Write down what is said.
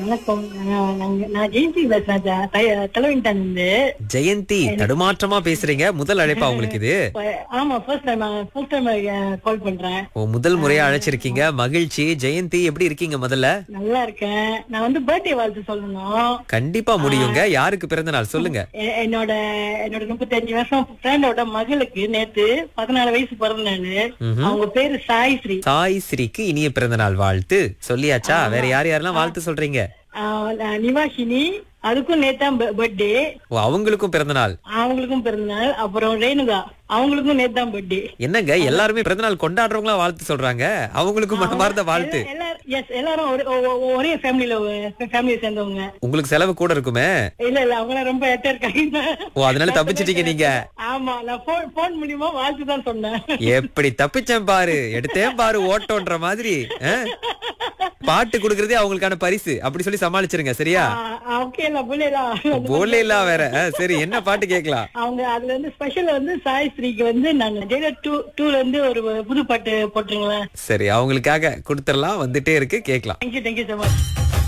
வணக்கம் நான் நாங்க- நான் ஜெயந்தி பேசுறேன் ஜா- த- தலைவன்டான் இருந்து ஜெயந்தி தடுமாற்றமா பேசுறீங்க முதல் அழைப்பா உங்களுக்கு இது ப- ஆமா first time first time call பண்றேன் ஓ, முதல் முறையா அழைச்சிருக்கீங்க மகிழ்ச்சி ஜெயந்தி எப்படி இருக்கீங்க முதல்ல நல்லா இருக்கேன் நான் வந்து பர்த்டே வாழ்த்து சொல்லணும் கண்டிப்பா முடியுங்க யாருக்கு பிறந்த நாள் சொல்லுங்க எ- என்னோட என்னோட முப்பத்தஞ்சு வருஷம் ஃப்ரெண்டோட மகளுக்கு நேத்து பதினாலு வயசு பிறந்த நாளு அவங்க பேரு சாய் ஸ்ரீ சாய் ஸ்ரீக்கு இனிய பிறந்த நாள் வாழ்த்து சொல்லியாச்சா வேற யார் யாரெல்லாம் வாழ்த்து சொல்றீங்க ஆஹ் நான் நிவாஷினி அதுக்கும் நேத்தான் பர்த்டே ஓ அவங்களுக்கும் பிறந்த நாள் அவங்களுக்கும் பிறந்த நாள் அப்புறம் ரேணுகா அவங்களுக்கும் நேத்தான் பர்த்டே என்னங்க எல்லாருமே பிறந்த நாள் கொண்டாடுறவங்களா வாழ்த்து சொல்றாங்க அவங்களுக்கும் மனமார்ந்த வாழ்த்து எல்லாரும் எஸ் எல்லாரும் ஒரு- ஒ- ஒ- ஒரே ஃபேமிலில ஃபேமிலியை சேர்ந்தவங்க உங்களுக்கு செலவு கூட இருக்குமே இல்ல இல்ல அவங்க ரொம்ப எட்ட இருக்காங்க ஓ அதனால தப்பிச்சிட்டீங்க நீங்க ஆமா நான் போன் போன் மூலியமா வாழ்த்து தான் சொன்னேன் எப்படி தப்பிச்சேன் பாரு எடுத்தேன் பாரு ஓட்டோன்ற மாதிரி ஆ? பாட்டு குடுக்கறதே அவங்களுக்கான பரிசு அப்படி சொல்லி சமாளிச்சிருங்க சரியா ஓகே இல்ல புள்ளைலாம் போலே இல்ல வேற ஆ, சரி என்ன பாட்டு கேட்கலாம் அவங்க அதுல வந்து ஸ்பெஷல் வந்து சாய் ஸ்ரீக்கு வந்து நாங்க ஜெயலர் டூ டூல இருந்து ஒரு புது பாட்டு போட்டுருங்களேன் சரி அவங்களுக்காக கொடுத்துடலாம் வந்துட்டே இருக்கு கேட்கலாம் தேங்க்யூ தேங்க்யூ so மச்